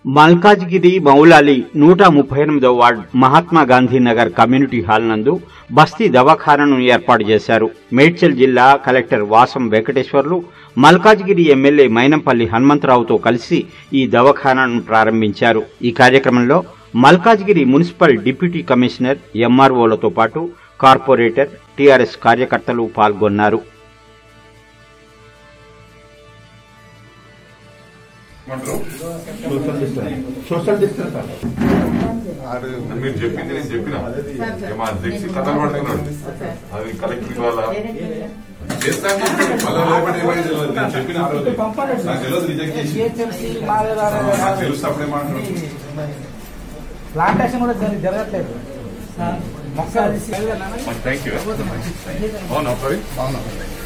మల్కాజ్గిరి మౌలాలి నూట ముప్పై ఎనిమిదో ward Mahatma Gandhi Nagar community hall నందు బస్తీ దవాఖానను ఏర్పాటు చేశారు మేడ్చల్ జిల్లా కలెక్టర్ వాసం వెంకటేశ్వర్లు మల్కాజ్గిరి ఎమ్మెల్యే మైనంపల్లి హనుమంతరావుతో కలిసి ఈ దవాఖానాను ప్రారంభించారు ఈ కార్యక్రమంలో మల్కాజ్గిరి మున్సిపల్ డిప్యూటీ కమిషనర్ ఎంఆర్ఓలతో పాటు కార్పొరేటర్ టీఆర్ఎస్ కార్యకర్తలు పాల్గొన్నారు సోషల్ డిస్టెన్స్ అండి అది మీరు చెప్పింది నేను చెప్పిన మా అధ్యక్ష కథలు పడుతున్నాడు అది కలెక్టర్ వాళ్ళ చేస్తాను మళ్ళీ లోపల ఏమైంది తెలియదు. నేను చెప్పిన ఆ రోజు నాకు తెలియదు రిజెక్ట్ చేసి నాకు తెలుసు అప్పుడేమంటున్నాడు ప్లాంటేషన్ కూడా జరి- జరగట్లేదు మొక్కలు థ్యాంక్ యూ అవునా ప్రవీణ్